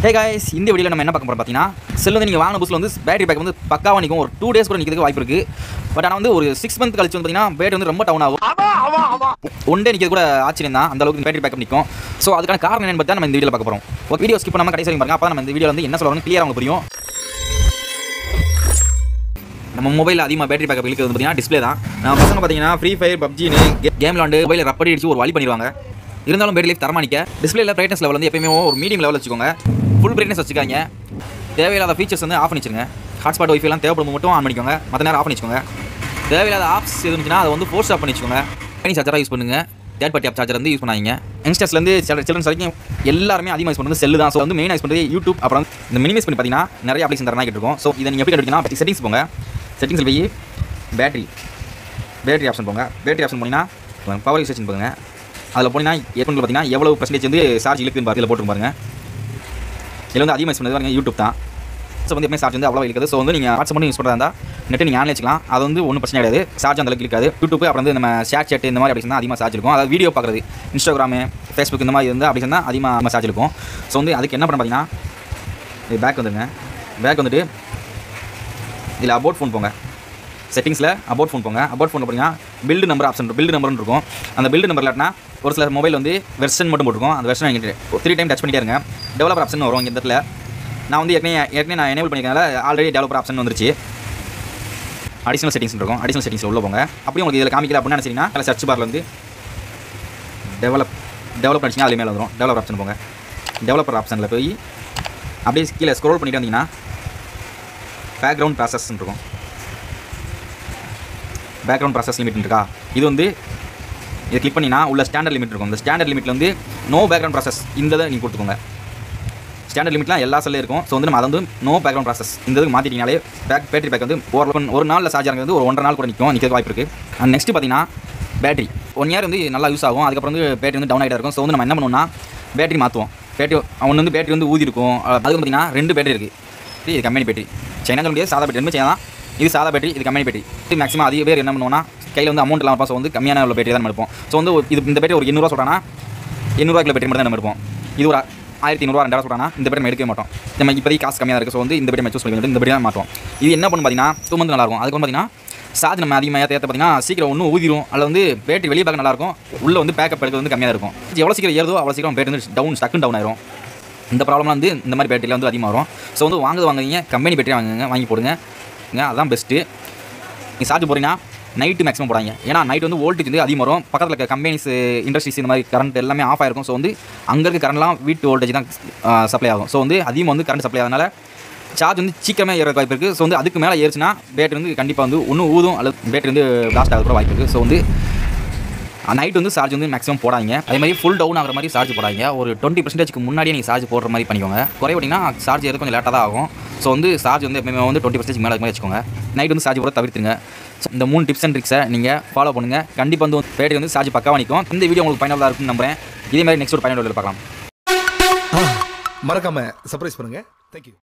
hey guys இந்த வீடியோவில் நம்ம என்ன பார்க்க போகிறோம் பார்த்தீங்கன்னா செல் வந்து நீங்கள் வாங்கின புதுசில் வந்து பேட்டரி பேக் வந்து பக்காவாக நிற்கும் ஒரு டூ டேஸ் கூட நிற்கிறதுக்கு வாய்ப்பு இருக்குது பட் ஆனால் வந்து ஒரு சிக்ஸ் மந்த் கழிச்சு வந்து பார்த்தீங்கன்னா பேட்டரி வந்து ரொம்ப டவுன் ஆகும் ஒன் டே நிற்கிறது கூட ஆச்சரியம் தான் அந்த அளவுக்கு பேட்டரி பேக்கப் நிற்கும் ஸோ அதுக்கான காரணம் என்னன்னு பார்த்தா நம்ம இந்த வீடியோவில் பார்க்க போகிறோம் ஒரு வீடியோ ஸ்கிப் பண்ணாமல் கடைசி வரைக்கும் பாருங்க அப்போ நம்ம இந்த வீடியோ வந்து என்ன சொல்கிறோம் கிளியராக உங்களுக்கு புரியும் நம்ம மொபைலில் அதிகமாக பேட்டரி பேக்கப் இழுக்கிறது பார்த்தீங்கன்னா டிஸ்ப்ளே தான் நம்ம பசங்க பார்த்தீங்கன்னா ஃப்ரீ ஃபயர் பப்ஜின்னு கேம் விளாண்டு மொபைலில் ரப்படி அடிச்சு ஒரு வழி பண்ணிடுவாங்க இருந்தாலும் பேட்டரி லைஃப் தரமானிக்க டிஸ்பிளேல பிரைட்னஸ் லெவல் வந்து எப்பயுமே ஒரு மீடியம் லெவல் வச்சுக்கோங்க ஃபுல் பிரைட்னஸ் வச்சுக்காங்க தேவையில்லாத ஃபீச்சர்ஸ் வந்து ஆஃப் பண்ணி வச்சுருங்க ஹாட்ஸ்பாட் ஒய்ஃபைலாம் தேவைப்படும் மட்டும் ஆன் பண்ணிக்கோங்க மற்ற நேரம் ஆஃப் பண்ணி வச்சுக்கோங்க தேவையில்லாத ஆப்ஸ் எது இருந்துச்சுன்னா அதை வந்து ஃபோர்ஸ் ஆஃப் பண்ணி வச்சுக்கோங்க தனி சார்ஜராக யூஸ் பண்ணுங்க தேர்ட் பார்ட்டி ஆப் சார்ஜர் வந்து யூஸ் பண்ணாதீங்க யங்ஸ்டர்ஸ்லேருந்து சில்ட்ரன்ஸ் வரைக்கும் எல்லாருமே அதிகமாக யூஸ் பண்ணுறது செல்லு தான் ஸோ வந்து மெயின் யூஸ் பண்ணுறது யூடியூப் அப்புறம் இந்த மினிமைஸ் பண்ணி பார்த்தீங்கன்னா நிறைய அப்ளிகேஷன் தரனா இருக்கும் ஸோ இதை நீங்கள் எப்படி கண்டுபிடிக்கலாம் செட்டிங்ஸ் போங்க செட்டிங்ஸில் போய் பேட்டரி பேட்டரி ஆப்ஷன் போங்க பேட்டரி ஆப்ஷன் போனீங்கன்னா பவர் யூசேஜ் போங்க அதில் போனீங்கன்னா ஏற்கனவே பார்த்தீங்கன்னா எவ்வளோ பர்சன்டேஜ் வந்து சார்ஜ் இழுக்குன்னு பார்த்து இதில் போட்டு பாருங்க இதில் வந்து அதிகமாக யூஸ் பண்ணது பாருங்க யூடியூப் தான் ஸோ வந்து எப்பவுமே சார்ஜ் வந்து அவ்வளோ இருக்குது ஸோ வந்து நீங்கள் வாட்ஸ்அப் மட்டும் யூஸ் பண்ணுறதா இருந்தால் நெட்டு நீங்கள் ஆன் வச்சுக்கலாம் அது வந்து ஒன்றும் பிரச்சனை கிடையாது சார்ஜ் அந்த அளவுக்கு இருக்காது யூடியூப் அப்புறம் வந்து நம்ம ஷேர் சேட் இந்த மாதிரி அப்படி தான் அதிகமாக சார்ஜ் இருக்கும் அதாவது வீடியோ பார்க்குறது இன்ஸ்டாகிராமு ஃபேஸ்புக் இந்த மாதிரி வந்து அப்படி தான் அதிகமாக சார்ஜ் இருக்கும் ஸோ வந்து அதுக்கு என்ன பண்ண பார்த்தீங்கன்னா இது பேக் வந்துருங்க பேக் வந்துட்டு இதில் அபவுட் ஃபோன் போங்க செட்டிங்ஸில் அபவுட் ஃபோன் போங்க அபவுட் ஃபோன் போனீங்கன்னா பில்டு நம்பர் ஆப்ஷன் பில்டு நம்பர்னு இருக்கும் அந்த பில்டு நம்பர் இல்லாட்டினா ஒரு சில மொபைல் வந்து வெர்ஷன் மட்டும் போட்டுருக்கும் அந்த வெர்ஷன் வாங்கிட்டு த்ரீ டைம் டச் பண்ணிட்டே இருங்க டெவலப்பர் ஆப்ஷன் வரும் இந்த இடத்துல நான் வந்து ஏற்கனவே ஏற்கனவே நான் எனேபிள் பண்ணிக்கிறதுனால ஆல்ரெடி டெவலப்பர் ஆப்ஷன் வந்துருச்சு அடிஷனல் செட்டிங்ஸ் இருக்கும் அடிஷனல் செட்டிங்ஸ் உள்ள போங்க அப்படியே உங்களுக்கு இதில் காமிக்கல அப்படின்னு நினச்சிங்கன்னா அதில் சர்ச் பாரில் வந்து டெவலப் டெவலப் அடிச்சிங்கன்னா அது மேலே வந்துடும் டெவலப்பர் ஆப்ஷன் போங்க டெவலப்பர் ஆப்ஷனில் போய் அப்படியே கீழே ஸ்க்ரோல் பண்ணிட்டு வந்தீங்கன்னா பேக்ரவுண்ட் ப்ராசஸ் இருக்கும் பேக்ரவுண்ட் ப்ராசஸ் லிமிட் இருக்கா இது வந்து இதை கிளிக் பண்ணினா உள்ள ஸ்டாண்டர்ட் லிமிட் இருக்கும் இந்த ஸ்டாண்டர்ட் லிமிட்டில் வந்து நோ பேக்ரவுண்ட் ப்ராசஸ் இந்த இதை நீங்கள் கொடுத்துக்கோங்க ஸ்டாண்டர்ட் லிமிட்லாம் எல்லா செல்லும் இருக்கும் ஸோ வந்து நம்ம அதை வந்து நோ பேக்ரவுண்ட் ப்ராசஸ் இந்த இதுக்கு மாற்றிட்டீங்கனாலே பேக் பேட்டரி பேக் வந்து ஒரு ஒரு நாளில் சார்ஜ் ஆகிறது ஒரு ஒன்றரை நாள் கூட நிற்கும் நிற்கிறது வாய்ப்பு இருக்குது அண்ட் நெக்ஸ்ட் பார்த்தீங்கன்னா பேட்டரி ஒன் இயர் வந்து நல்லா யூஸ் ஆகும் அதுக்கப்புறம் வந்து பேட்டரி வந்து டவுன் ஆகிட்டே இருக்கும் ஸோ வந்து நம்ம என்ன பண்ணுவோம்னா பேட்டரி மாற்றுவோம் பேட்டரி அவன் வந்து பேட்டரி வந்து ஊதி இருக்கும் அதுக்கு பார்த்தீங்கன்னா ரெண்டு பேட்டரி இருக்குது இது கம்பெனி பேட்டரி சைனா சொல்ல முடியாது சாதா பேட்டரி ரெண்டு சைனா தான் இது சாதா பேட்டரி இது கம்பெனி பேட்டரி இது மேக்ஸிமம் அதிக பேர் என்ன பண்ணுவோம்னா கையில் வந்து அமௌண்ட் இல்லாமல் ஸோ வந்து கம்மியான உள்ள பேட்டரி தான் நம்ம எடுப்போம் ஸோ வந்து ஒரு- இது இந்த பேட்டரி ஒரு எண்ணூறுவா சொல்கிறாங்கன்னா எண்ணூறுவா கிலோ பேட்டரி மட்டும் தான் நம்ம எடுப்போம் இது ஒரு ஆயிரத்தி ஐநூறுவா ரெண்டாயிரம் சொல்கிறாங்கன்னா இந்த பேட்டரி நம்ம எடுக்கவே மாட்டோம் நம்ம இப்போதைக்கு காசு கம்மியாக இருக்குது ஸோ வந்து இந்த பேட்டரி நம்ம சூஸ் பண்ணிக்கிட்டு இந்த பேட்டரி தான் மாட்டோம் இது என்ன பண்ணும் பார்த்தீங்கன்னா டூ மந்த் நல்லாயிருக்கும் அதுக்கு வந்து பார்த்தீங்கன்னா சார்ஜ் நம்ம அதிகமாக ஏற்ற பார்த்தீங்கன்னா சீக்கிரம் ஒன்றும் ஊதிரும் அதில் வந்து பேட்டரி வெளியே பார்க்க நல்லாயிருக்கும் உள்ளே வந்து பேக்கப் எடுக்கிறது வந்து கம்மியாக இருக்கும் எவ்வளோ சீக்கிரம் ஏறுதோ அவ்வளோ சீக்கிரம் பேட்டரி வந்து டவுன் ஸ்டக்குன்னு டவுன் ஆயிரும் இந்த ப்ராப்ளம்லாம் வந்து இந்த மாதிரி பேட்டரியில் வந்து அதிகமாக வரும் ஸோ வந்து வாங்குது வாங்குவீங்க கம்பெனி பேட்டரி வாங்குங்க வாங்கி போடுங்க ஏங்க, அதான் பெஸ்ட்டு நீ சார்ஜ் போகிறீங்கன்னா நைட்டு மேக்ஸிமம் போடாங்க ஏன்னா நைட் வந்து வோல்டேஜ் வந்து அதிகமாக வரும் பக்கத்தில் இருக்க கம்பெனிஸ் இண்டஸ்ட்ரீஸ் இந்த மாதிரி கரண்ட் எல்லாமே ஆஃப் ஆயிருக்கும் ஸோ வந்து அங்கே இருக்க கரண்ட்லாம் வீட்டு வோல்டேஜ் தான் சப்ளை ஆகும் ஸோ வந்து அதிகமாக வந்து கரண்ட் சப்ளை ஆகிறதுனால சார்ஜ் வந்து சீக்கிரமே ஏற வாய்ப்பு இருக்குது ஸோ வந்து அதுக்கு மேலே ஏறுச்சுன்னா பேட்டரி வந்து கண்டிப்பாக வந்து ஒன்று ஊதும் அல்லது பேட்டரி வந்து பிளாஸ்ட் ஆக கூட வாய்ப்பு இருக்குது ஸோ வந்து நைட் வந்து சார்ஜ் வந்து மேக்ஸிமம் போடாதீங்க அதே மாதிரி ஃபுல் டவுன் ஆகிற மாதிரி சார்ஜ் போடாதீங்க ஒரு டுவெண்ட்டி பர்சன்டேஜ்க்கு முன்னாடியே நீங்கள் சார்ஜ் போடுற மாதிரி பண்ணிக்கோங்க குறை விட்டிங்கன்னா சார்ஜ் ஏறது கொஞ்சம் லேட்டாக தான் ஆகும் ஸோ வந்து சார்ஜ் வந்து எப்பவுமே வந்து டுவெண்ட்டி பர்சன்டேஜ் மேலே மாதிரி வச்சுக்கோங்க நைட் வந்து சார்ஜ் போட தவிர்த்துங்க So, இந்த மூணு டிப்ஸ் அண்ட் ட்ரிக்ஸை நீங்கள் ஃபாலோ பண்ணுங்கள் கண்டிப்பாக வந்து பேட்டரி வந்து சார்ஜ் பக்காவாக நிற்கும் இந்த வீடியோ உங்களுக்கு பயனுள்ளதாக இருக்கும்னு நம்புறேன் இதே மாதிரி நெக்ஸ்ட் ஒரு பயனுள்ள பார்க்கலாம் மறக்காம சர்ப்ரைஸ் பண்ணுங்க தேங்க்யூ